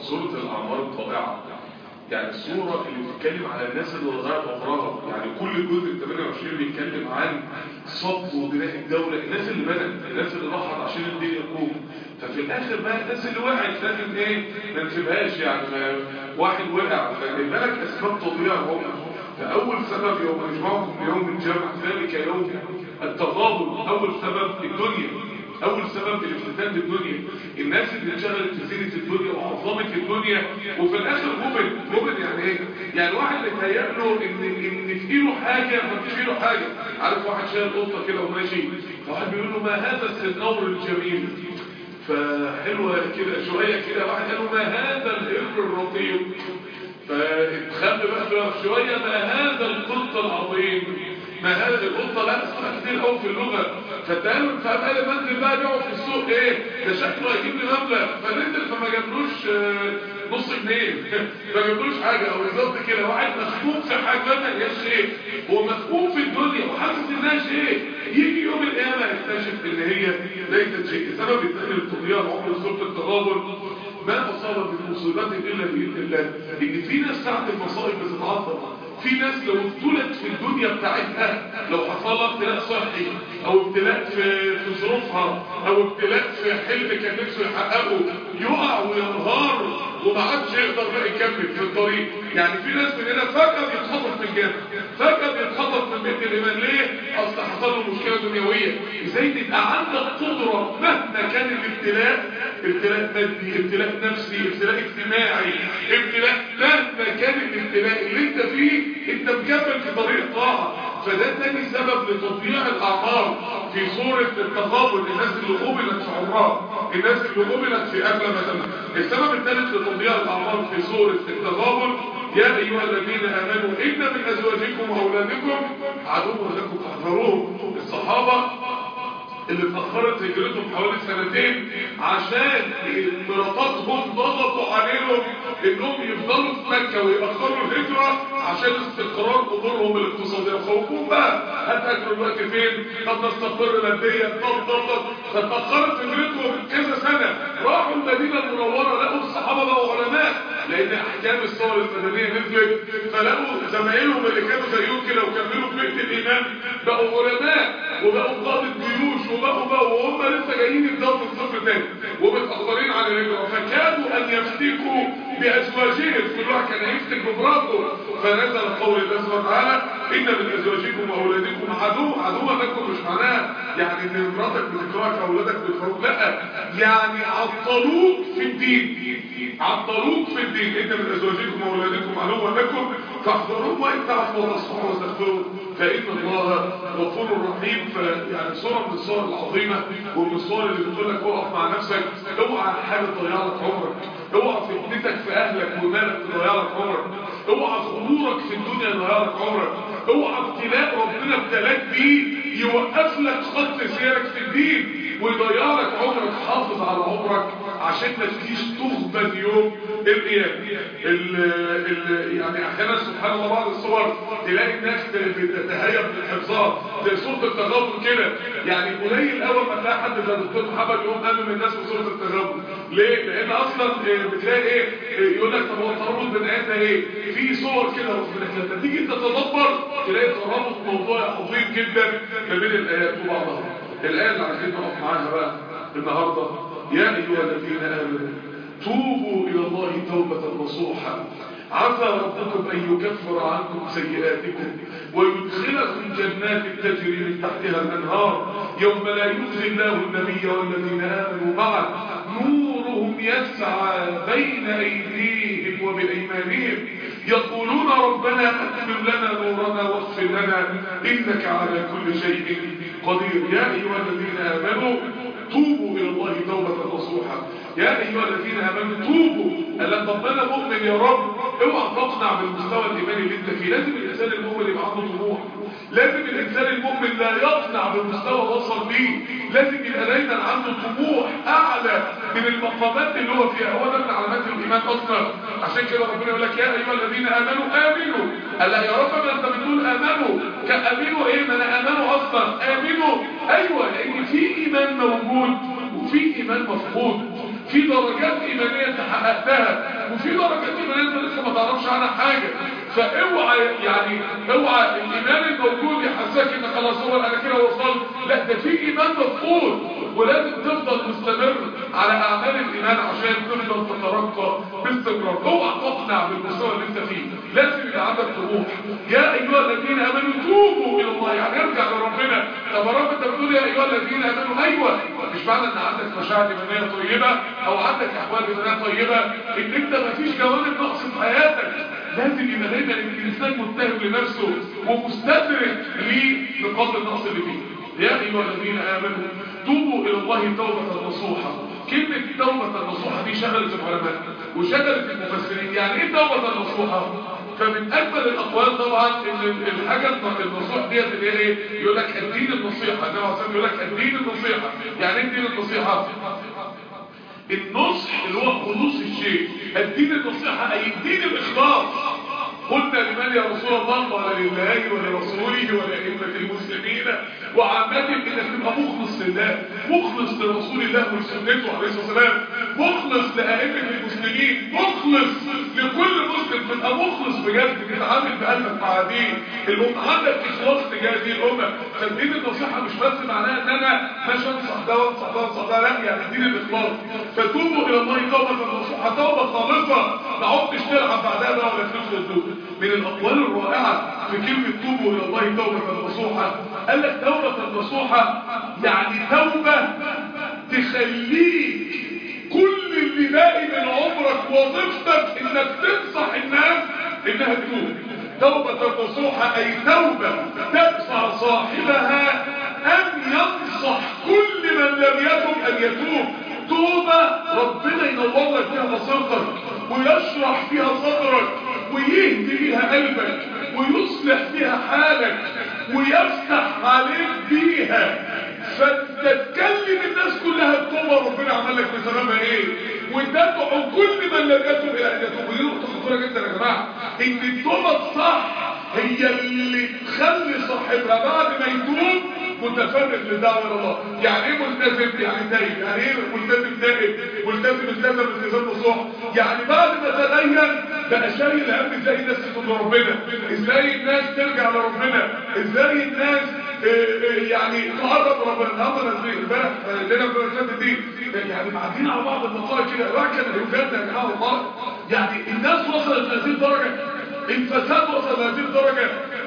سورة الأعمار الطائعة يعني السورة اللي بتتكلم على الناس اللي ضيعت عمرها يعني كل جزء 28 بيتكلم عن صب وبناء الدولة الناس اللي بدأت الناس اللي راحت عشان الدنيا تقوم ففي الآخر بقى الناس اللي وقعت لكن ايه ما نسيبهاش يعني ما واحد وقع فجايب لك أسباب تضييع العمر فأول سبب يوم يجمعكم ليوم الجمع ذلك يوم التغابن أول سبب الدنيا اول سبب الافتتان بالدنيا الناس اللي انشغلت في زينة الدنيا وعظمت الدنيا وفي الاخر مبن مبن يعني ايه يعني واحد يتهيأ له ان ان في ايده حاجه ما فيش في ايده حاجه عارف واحد شايل قطه كده وماشي فواحد بيقول له ما هذا السنور الجميل فحلوه كده شويه كده واحد قال له ما هذا الهر الرقيق فاتخلى بقى شويه ما هذا القط العظيم ما هذا القطه لا اسمها كتير قوي في اللغه فالتقال فقام قال منزل بقى بيعه في السوق ايه ده شكله هيجيب لي مبلغ فنزل فما جابلوش نص جنيه ما جابلوش حاجه او بالظبط كده واحد مخبوب في حاجه ما هياش شيء هو مخبوب في الدنيا وحاسس انها شيء يجي يوم القيامه يكتشف ان هي ليست شيء السبب الثاني للتضييع عمر سوره التغابن ما اصاب من مصيبات الا باذن الله ان في ناس ساعه المصائب بتتعظم في ناس لو ابتلت في الدنيا بتاعتها لو حصل لها ابتلاء صحي او ابتلاء في في ظروفها او ابتلاء في حلم كان نفسه يحققه يقع وينهار وما عادش يقدر بقى يكمل في الطريق يعني في ناس مننا فجأة بيتخطف من الجامع فجأة بيتخطف من بيت الإيمان ليه؟ أصل حصل له مشكلة دنيوية ازاي تبقى عندك قدرة مهما كان الابتلاء ابتلاء مادي ابتلاء نفسي ابتلاء اجتماعي ابتلاء مهما كان الابتلاء اللي انت فيه انت مكمل في طريق طاعة فده تاني سبب لتضييع الأعمار في صورة التقابل الناس اللي قبلت في عمرها الناس اللي قبلت في أغلى مثلا السبب الثالث لتضييع الأعمار في صورة التقابل يا أيها الذين آمنوا إن من أزواجكم وأولادكم عدو لكم فاحذروهم الصحابة اللي اتأخرت هجرتهم حوالي سنتين عشان مراتاتهم ضغطوا عليهم انهم يفضلوا في مكة ويأخروا الهجرة عشان استقرار امورهم الاقتصادية خوفهم بقى هتأكلوا الوقت فين طب نستقر ماديا طب طب طب فتأخرت هجرتهم كذا سنة راحوا المدينة المنورة لقوا الصحابة بقوا علماء لان احكام الصور المدنية نزلت فلقوا زمايلهم اللي كانوا زيهم كده وكملوا في بيت الامام بقوا علماء وبقوا قادة جيوش وبقوا بقوا وهم لسه جايين يبداوا من الصفر تاني ومتأخرين على الهجرة فكادوا ان يفتكوا بازواجهم كل واحد كان يفتك بمراته فنزل قول الله سبحانه وتعالى ان من ازواجكم واولادكم عدو عدو لكم مش معناه يعني ان مراتك بتكرهك اولادك بتكرهك لا يعني عطلوك في الدين عطلوك في الدين ان من ازواجكم واولادكم عدوا لكم فاحذروهم وان تعفوا وتصفحوا واستغفروا فان الله غفور رحيم فيعني صوره من الصور العظيمه ومن الصور اللي بتقول لك اقف مع نفسك اوعى حاجه تضيع لك عمرك اوعى فتنتك في اهلك ومالك تضيع لك عمرك اوعى غرورك في الدنيا يضيع لك عمرك اوعى ابتلاء ربنا ابتلاك بيه يوقف لك خط سيرك في الدين ويضيع لك عمرك حافظ على عمرك عشان ما تجيش تغبن يوم القيامة يعني احيانا سبحان الله بعض الصور تلاقي الناس بتتهيب من حفظها زي صورة التغابن كده يعني قليل اول ما تلاقي حد زي الدكتور محمد يقوم امن الناس في صورة التغابن ليه؟ لان اصلا بتلاقي ايه يقول لك طب هو الترابط بين اياتنا ايه؟ في صور كده لما تيجي تتدبر تلاقي ترابط موضوع عظيم جدا ما بين الايات وبعضها الايه اللي عايزين نقف معاها بقى النهارده يا ايها الذين امنوا توبوا الى الله توبه نصوحا عسى ربكم ان يكفر عنكم سيئاتكم ويدخلكم جنات تجري من تحتها الانهار يوم لا يخزي الله النبي والذين امنوا معه نورهم يسعى بين ايديهم وبايمانهم يقولون ربنا اتمم لنا نورنا واغفر لنا انك على كل شيء قدير يا ايها الذين امنوا توبوا الى الله توبه نصوحا يا ايها الذين امنوا توبوا الا ربنا مؤمن يا رب اوعى تقنع بالمستوى الايماني اللي انت فيه لازم الانسان المؤمن يبقى عنده طموح لازم الانسان المؤمن لا يقنع بالمستوى وصل ليه لازم يبقى دايما عنده طموح اعلى من المقامات اللي هو فيها هو ده من علامات الايمان اصلا عشان كده ربنا يقول لك يا ايها الذين امنوا امنوا قال يا رب ما انت بتقول امنوا كامنوا ايه ما انا امنوا اصلا امنوا ايوه لان في ايمان موجود وفي ايمان مفقود في درجات ايمانيه انت حققتها وفي درجات ايمانيه انت لسه ما تعرفش عنها حاجه فاوعى يعني اوعى الايمان الموجود يحسسك ان خلاص هو انا كده وصلت لا ده في ايمان مفقود ولازم تفضل مستمر على اعمال الايمان عشان تفضل تترقى باستمرار اوعى تقنع بالمستوى اللي انت فيه لازم يبقى عندك طموح يا ايها الذين امنوا توبوا الى الله يعني ارجع لربنا طب يا رب انت بتقول يا ايها الذين امنوا ايوه مش معنى ان عندك مشاعر ايمانيه طيبه او عندك احوال ايمانيه طيبه ان انت مفيش جوانب نقص في حياتك لازم يبقى دايما الانسان متهم لنفسه ومستدرك لنقاط النقص اللي فيه يا ايها الذين امنوا توبوا الى الله توبه نصوحه كلمه توبه نصوحه دي شغلت العلماء وشغلت المفسرين يعني ايه توبه نصوحه فمن اجمل الاقوال طبعا ان الحاجه النصوح ديت اللي هي ايه يقول لك الدين النصيحه النبي عليه يقول لك الدين النصيحه يعني ايه الدين النصيحه النصح اللي هو خلوص الشيء الدين النصيحه اي الدين الاخلاص قلنا لمن يا رسول الله قال لله ولرسوله ولأئمة المسلمين وعامة انك تبقى مخلص لله مخلص لرسول الله ولسنته عليه الصلاة والسلام مخلص لأئمة المسلمين مخلص لكل مسلم تبقى مخلص بجد بتتعامل بقلبك مع دين الأمة عندك إخلاص تجاه دين الأمة فالدين النصيحة مش بس معناها ان انا مش انصح ده وانصح ده وانصح ده لا يعني دين الإخلاص فتوبوا إلى الله توبة نصوحة توبة خالصة ما عدتش تلعب بعدها بقى ولا تنفذ الدوب من الأقوال الرائعة في كلمة توبوا إلى الله توبة نصوحة قال لك توبة نصوحة يعني توبة تخليك كل اللي باقي من عمرك وظيفتك انك تنصح الناس انها تتوب توبة نصوحة اي توبة تدفع صاحبها ان ينصح كل من لم يتب ان يتوب توبة ربنا ينور لك فيها بصيرتك ويشرح فيها صدرك ويهدي بيها قلبك ويصلح فيها حالك ويفتح عليك بيها فتتكلم الناس كلها بتوبة ربنا عمل لك بسببها ايه وتدعو كل من لم يتوب الى ان يتوب ودي نقطة خطيرة جدا يا جماعة ان التوبة الصح هي اللي تخلي صاحبها بعد ما يتوب متفرغ للدعوه الى الله يعني ايه ملتزم يعني تايب يعني ايه ملتزم تائب ملتزم التزم التزام نصوح يعني بعد ما تدين بقى شايل هم ازاي الناس تتوب لربنا ازاي الناس ترجع لربنا ازاي الناس يعني تقرب ربنا النهارده نازلين امبارح لنا في الدين يعني معديين على بعض المقاطع كده الواحد كان هيفاجئ يا جماعه والله يعني الناس وصلت لهذه الدرجه الفساد وصل لهذه الدرجه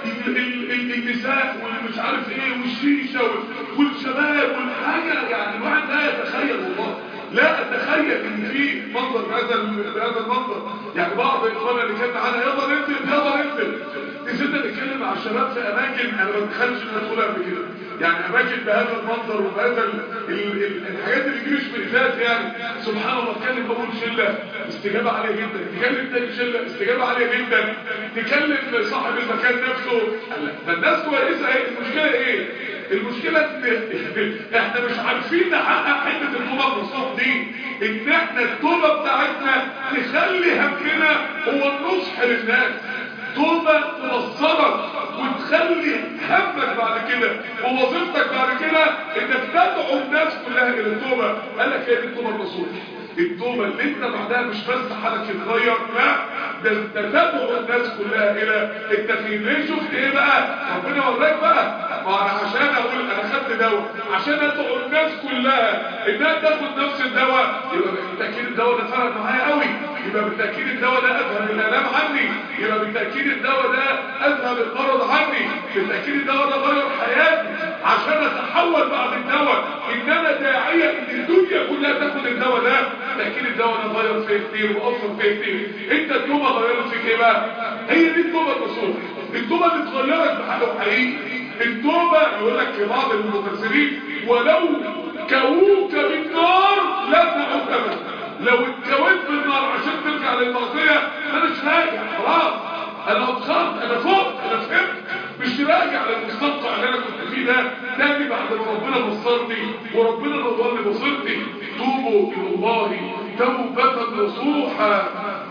النساء والمش عارف ايه والشيشه والشباب والحاجه يعني الواحد لا يتخيل والله لا اتخيل ان في منظر بهذا بهذا المنظر يعني بعض الاخوان اللي كان معانا يلا ننزل يلا ننزل نزلنا نتكلم مع الشباب في اماكن انا ما دخلتش ان ادخلها قبل كده يعني اماكن بهذا المنظر وبهذا الحاجات اللي تجيش بالذات يعني سبحان الله اتكلم بقول شله استجابه عاليه جدا تكلم تاني شله استجابه عاليه جدا تكلم صاحب المكان نفسه ده الناس كويسه ايه المشكله ايه المشكلة ان احنا مش عارفين نحقق حتة التوبة النصوح دي ان احنا التوبة بتاعتنا تخلي همنا هو النصح للناس توبة توصلك وتخلي همك بعد كده ووظيفتك بعد كده انك تدعو الناس كلها الى التوبة قال لك هي دي التوبة النصوح التوبة اللي انت بعدها مش بس حالك يتغير لا ده انت تدعو الناس كلها الى التغيير ليه شفت ايه بقى ربنا وراك بقى ما انا عشان اقول انا خدت دواء عشان ادعو الناس كلها انها تاخد نفس الدواء يبقى بالتاكيد الدواء ده فرق معايا قوي يبقى بالتاكيد الدواء ده اذهب الالام عني يبقى بالتاكيد الدواء ده اذهب المرض عني بالتاكيد الدواء ده غير حياتي عشان اتحول بعد الدواء ان انا داعيه ان الدنيا كلها تاخد الدواء ده بالتاكيد الدواء ده غير فيه كتير واثر فيه كتير انت التوبه غيرت فيك ايه بقى هي دي التوبه الرسول التوبه اللي تغيرك بحاجه حقيقي التوبة يقول لك بعض المفسرين ولو كووك بالنار لا تعود ابدا لو اتكويت بالنار عشان ترجع للمعصية انا مش راجع خلاص انا اتخرت انا فوق انا فهمت مش راجع للمستنقع اللي انا كنت فيه ده تاني بعد ما ربنا بصرني وربنا نور لي بصيرتي توبوا الى الله توبة نصوحا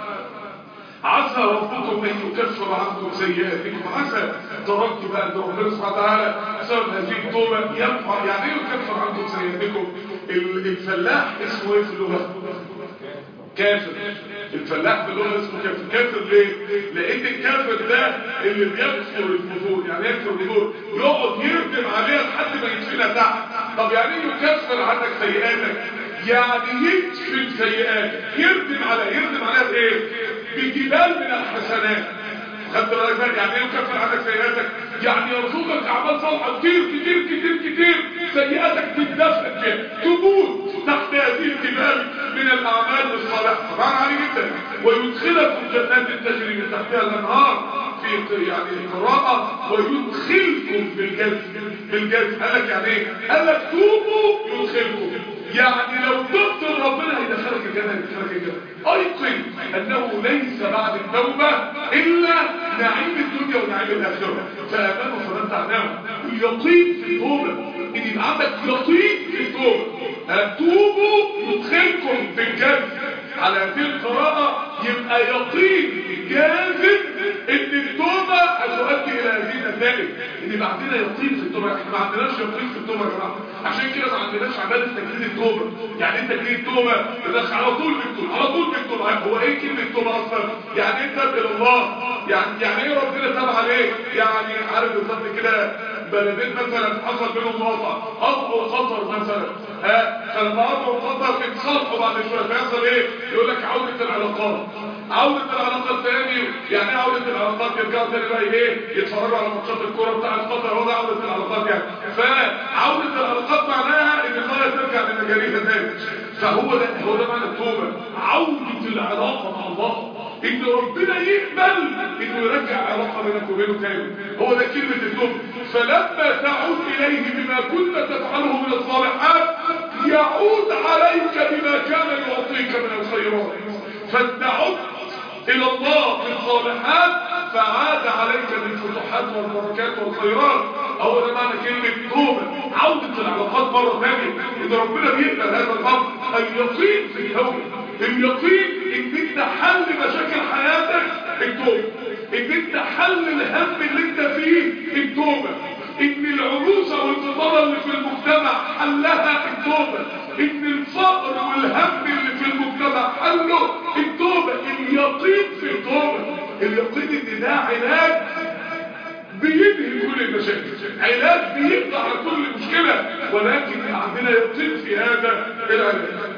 عسى ربكم ان يكفر عنكم سيئاتكم عسى تركت بقى ان ربنا سبحانه وتعالى بسبب هذه التوبه يرفع يعني ايه يكفر عنكم سيئاتكم ال- الفلاح اسمه ايه في اللغه كافر الفلاح باللغه اسمه كافر كافر ليه لان الكافر ده اللي بيكفر الفجور يعني يكفر الفجور يقعد يردم عليها لحد ما يدفنها تحت طب يعني ايه يكفر عنك سيئاتك يعني يدفن سيئاتك يردم عليها يردم عليها بايه بجبال من الحسنات خدت بالك بقى يعني ايه يكفر عنك سيئاتك يعني يرزقك اعمال صالحه كتير كتير كتير كتير سيئاتك تتدفن فيها تموت تحت هذه الجبال من الاعمال الصالحه طبعا عالي جدا ويدخلكم جنات تجري من تحتها الانهار في يعني قراءه ويدخلكم بالجنه بالجنه قال لك يعني ايه قال لك توبوا يدخلكم يعني لو تبت ربنا هيدخلك الجنة هيدخلك الجنة ايقن انه ليس بعد التوبة الا نعيم الدنيا ونعيم الاخرة فامانوا فلن تعلموا اليقين في التوبة ان يبقى عندك يقين في التوبة توبوا يدخلكم في الجنة على هذه القراءة يبقى يقين جازم ان التوبة هتؤدي الى هذه النتائج ان يبقى عندنا يقين في التوبة احنا ما عندناش يقين في التوبة يا جماعة عشان كده ما عندناش عبادة تجديد التوبة يعني انت تجديد التوبة الناس على طول بتقول على طول بتقول هو ايه كلمة توبة اصلا يعني انت الى الله يعني يعني ايه ربنا تاب عليك يعني عارف بالظبط كده بلدين مثلا حصل بينهم مقاطعة اب وقطر مثلا ها فلما اب وقطر اتصالحوا بعد شويه فيحصل ايه يقول لك عودة العلاقات عودة العلاقات تاني يعني ايه عودة العلاقات يرجعوا تاني بقى ايه يتفرجوا على ماتشات الكورة بتاعت قطر هو ده عودة العلاقات يعني فعودة العلاقات معناها ان الغاية ترجع لمجاليها تاني فهو ده هو ده معنى التوبة عودة العلاقة مع الله ان ربنا يقبل انه يرجع علاقة بينك وبينه تاني هو ده كلمة التوبة فلما تعود اليه بما كنت تفعله من الصالحات يعود عليك بما كان يعطيك من الخيرات فانت عدت الى الله في الصالحات فعاد عليك بالفتوحات والبركات والخيرات هو ده معنى كلمة توبة عودة العلاقات مرة ثانية ان ربنا بيقبل هذا الامر اليقين في التوبة اليقين ان انت حل مشاكل حياتك التوبة ان انت حل الهم اللي انت فيه التوبة ان العروسة والبطالة اللي في المجتمع حلها التوبة ان الفقر والهم اللي في المجتمع حله التوبة اليقين في التوبة اليقين ان ده علاج بينهي كل المشاكل علاج بيقضي على كل مشكلة ولكن عندنا يقين في هذا العلاج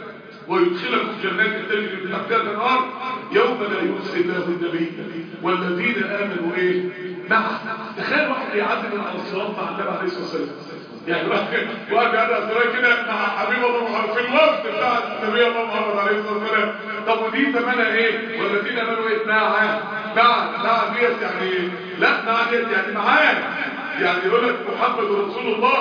ويدخلكم جنات تجري من تحتها الانهار يوم لا يخزي الله النبي والذين امنوا ايه معه تخيل واحد بيعدي من على الصراط مع النبي عليه الصلاه والسلام يعني واحد واحد بيعدي على الصراط كده مع حبيب الله محمد في الوقت بتاع النبي الله محمد عليه الصلاه والسلام طب ودي ثمنها ايه والذين امنوا ايه معه مع مع ديت يعني لا مع ديت يعني معاه يعني يقول لك محمد رسول الله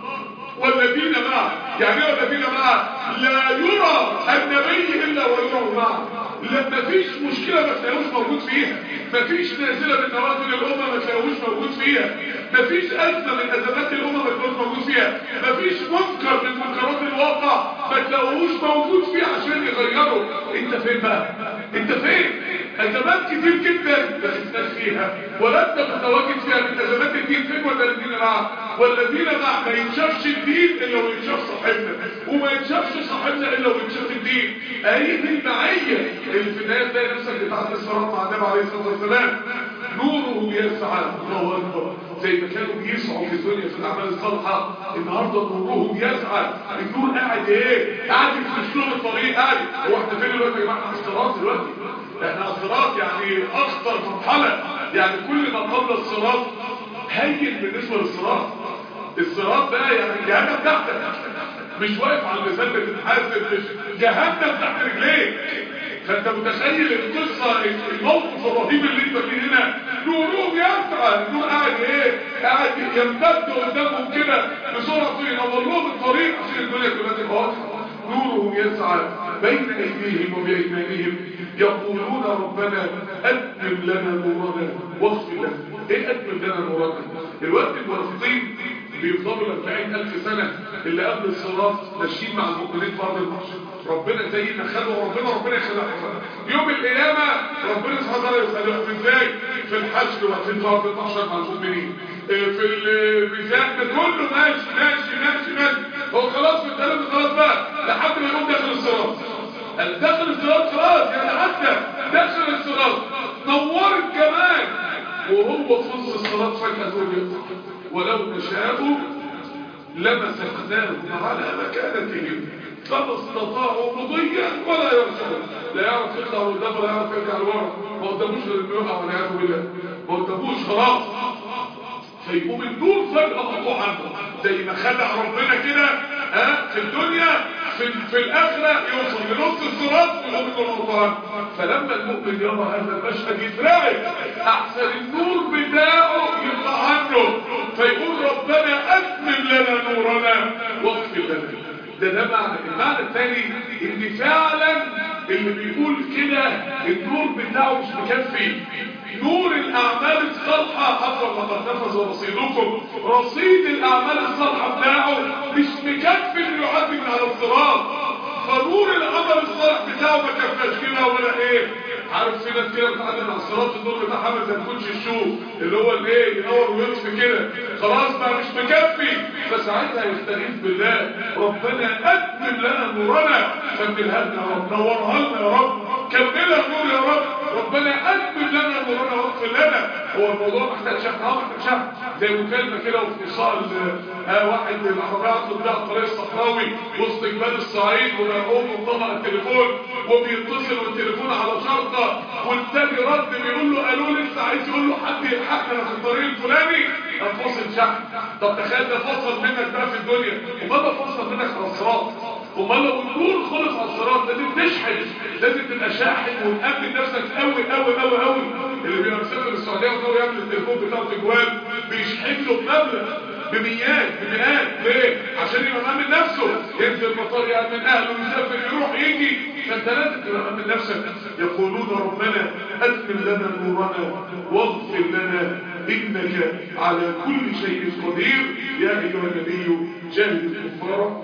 والذين معه يعني ايه والذين معه لا يرى النبي الا ويرى معه لا مفيش مشكلة ما تلاقوش موجود فيها مفيش نازلة من نوازل الأمة ما تلاقوش موجود فيها مفيش أزمة من أزمات الأمة ما تلاقوش موجود فيها مفيش منكر من منكرات الواقع ما تلاقوش موجود فيه عشان يغيره انت فين بقى انت فين أزمات كتير جدا بس فيها ولا انت متواجد فيها من أزمات الدين فين ولا الذين معه والذين معه ما ينشافش الدين إلا وينشاف صاحبنا وما ينشافش صاحبنا إلا وينشاف الدين أهي دي المعية اللي في النهاية تلاقي نفسك بتاعت الصلاة مع النبي عليه الصلاة والسلام نوره يسعى الله أكبر زي ما كانوا بيسعوا في الدنيا في الأعمال الصالحة النهاردة نورهم يسعى النور قاعد إيه؟ قاعد في سلوك الطريق قاعد هو احنا فين دلوقتي يا جماعة احنا الصراط دلوقتي احنا الصراط يعني أخطر مرحلة يعني كل ما قبل الصراط هين بالنسبة للصراط الصراط ده يعني جهنم تحتك مش واقف على الميزان بتتحاسب مش جهنم تحت رجليك فانت متخيل القصة الموقف الرهيب اللي انت فيه هنا نورهم يسعى النور قاعد ايه قاعد يمتد قدامهم كده بسرعة ينور لهم الطريق عشان الدنيا كلها تبقى واضحة نورهم يسعى بين ايديهم وبايمانهم يقولون ربنا اتمم لنا نورنا واغفر لنا ايه اتمم لنا نورنا الوقت المنافقين بيفضلوا لأربعين ألف سنة اللي قبل الصراط ماشيين مع المؤمنين في أرض المحشر ربنا زي ما خلوا ربنا ربنا يخلقهم يوم القيامة ربنا سبحانه وتعالى يخلقهم ازاي في الحشر واقفين في أرض المحشر مع المؤمنين في الميزان ده كله ماشي ماشي ماشي ماشي هو خلاص في الثلاث خلاص بقى لحد ما يقوم داخل الصراط داخل الصراط خلاص يعني حتى داخل الصراط نورت كمان وهو في نص الصراط فجأة النور يقطع ولو نشاء لمسخناهم على مكانتهم فما استطاعوا مضيا ولا يرجعون لا يعرف يطلع قدام ولا يعرف يرجع لورا ما قداموش غير انه يقع والعياذ بالله ما قداموش خلاص فيقوم النور فجأة مقطوع عنه زي ما خدع ربنا كده ها في الدنيا في, في الآخرة يوصل لنص الصراط ويقوم النور مقطوع عنه فلما المؤمن يرى هذا المشهد يترعب أحسن النور بتاعه يقطع عنه فيقول ربنا أتمم لنا نورنا واغفر لنا ده ده معنى المعنى الثاني ان فعلا اللي بيقول كده النور بتاعه مش مكفي نور الاعمال الصالحه عفوا لقد نفذ رصيدكم رصيد الاعمال الصالحه بتاعه مش مكفي انه يعدي من على الصراط فنور العمل الصالح بتاعه ما كفاش كده ولا ايه عارف في ناس كده بتعدي على الصراط النور بتاعها عامل زي الكوتش الشو اللي هو الايه ينور ويطفي كده خلاص بقى مش مكفي فساعتها يستغيث بالله ربنا اتمم لنا نورنا كملها لنا يا رب نورها لنا يا رب كملها النور يا رب ربنا اتمم لنا نورنا واغفر لنا هو الموضوع محتاج شرح اه محتاج شرح زي مكالمه كده وفي ايصال آه واحد من العربيات بتاع الطريق الصحراوي وسط جبال الصعيد ومرعوب وطلع التليفون وبيتصل والتليفون على شرطه والتاني رد بيقول له قالوا لسه عايز يقول له حد يلحقنا في الطريق الفلاني هتفصل شحن طب تخيل ده فصل منك بقى في الدنيا امال ده فصل منك على الصراط امال لو النور خلص على الصراط لازم تشحن لازم تبقى شاحن وتأمن نفسك قوي قوي قوي قوي اللي بيبقى مسافر السعوديه وهو يعمل التليفون بتاعه تجوال بيشحن له بمبلغ بميات بمئات ليه عشان يبقى مأمن نفسه ينزل المطار يأمن اهله يسافر يروح يجي فانت لازم تبقى مأمن نفسك يقولون ربنا اتمم لنا نورنا واغفر لنا انك على كل شيء قدير يا ايها النبي جاهد الكفار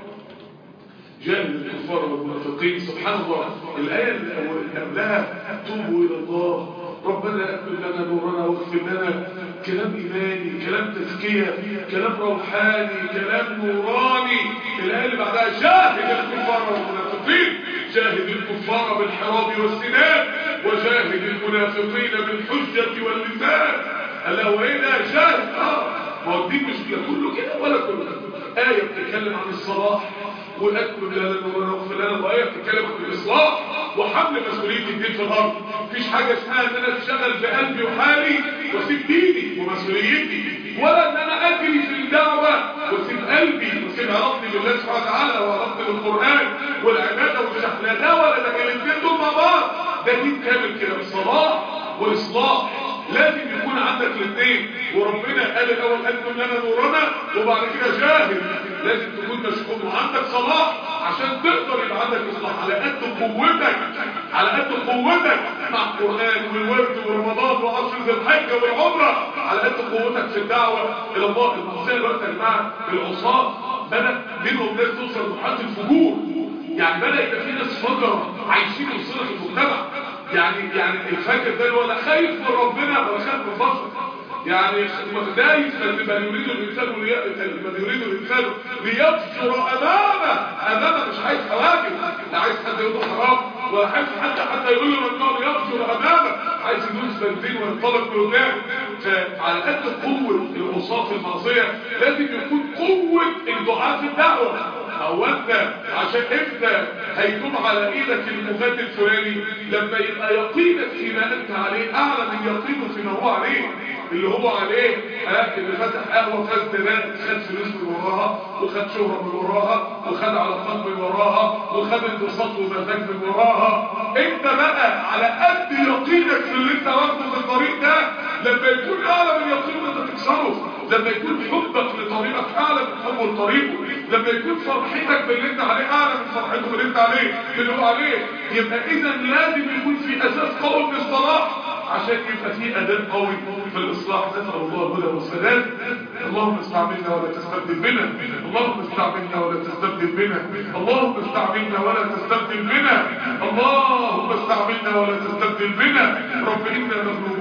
جاهد الكفار والمنافقين سبحان الله الآية اللي قبلها توبوا إلى الله ربنا أكمل لنا نورنا واغفر لنا كلام إيماني كلام تزكية كلام روحاني كلام نوراني الآية اللي بعدها جاهد الكفار والمنافقين جاهد الكفار بالحراب والسنان وجاهد المنافقين بالحجة واللسان ألا وإيه ده جاهد آه ما هو الدين مش كله كده ولا كله آية بتتكلم عن الصلاح واكمل لنا نورنا واغفر لنا وآية بتتكلم عن الإصلاح وحمل مسؤولية الدين في الأرض مفيش حاجة اسمها ان انا اشتغل بقلبي وحالي واسيب ديني ومسؤوليتي ولا ان انا اجري في الدعوة واسيب قلبي واسيب علاقتي بالله سبحانه وتعالى وعلاقتي بالقرآن والعبادة والشحن لا ده ولا ده الاثنين دول مع بعض ده دين كامل كده بصلاح واصلاح لازم يكون عندك الاثنين وربنا قال الاول اكمل لنا نورنا وبعد كده جاهد لازم تكون مشغول وعندك صلاح عشان تقدر يبقى عندك اصلاح على قد قوتك على قد قوتك مع القران والورد ورمضان وعشر ذي الحجه والعمره على قد قوتك في الدعوه الى الله المعصيه دلوقتي يا جماعه العصاه بدا منهم ناس توصل لمرحله الفجور يعني بدا يبقى في ناس فجر عايشين يوصلوا في المجتمع يعني يعني الفجر ده ولا خايف من ربنا ولا خايف من الفجر يعني دايس بل يريد الانسان بل يريد الانسان ليبصر امامه امامه مش عايز حواجز لا عايز حد يقول حرام ولا عايز حد حتى يقول له ممنوع ليبصر امامه عايز يدوس بنزين وينطلق من قدام فعلى قد قوه العصاه في المعصيه لازم يكون قوه الدعاء في الدعوه هو انت عشان انت هيتوب على ايدك المغاد الفلاني لما يبقى يقينك فيما انت عليه اعلى من يقينه فيما هو عليه اللي هو عليه ها اللي فتح قهوه خد دماغ خد فلوس من وراها وخد شهره من وراها وخد علاقات من وراها وخد انبساط ومزاج من وراها انت بقى على قد يقينك في اللي انت واخده في الطريق ده لما يكون اعلى من يقينه انت تكسره لما يكون حبك لطريقك اعلى من حبه لطريقه لما يكون فرحتك باللي انت عليه اعلى من فرحته باللي انت عليه باللي هو عليه يبقى اذا لازم يكون في اساس قوي من الصلاح عشان يبقى في اداء قوي في الاصلاح نسال الله الهدى والسداد اللهم استعملنا ولا تستبدل بنا اللهم استعملنا ولا تستبدل بنا اللهم استعملنا ولا تستبدل بنا اللهم استعملنا ولا تستبدل بنا رب انا مغلوبون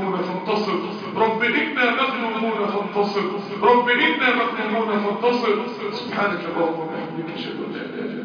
فانتصر رب إنا مغلوبون فانتصر رب إنا مغلوبون فانتصر سبحانك اللهم وبحمدك اشهد ان لا اله الا انت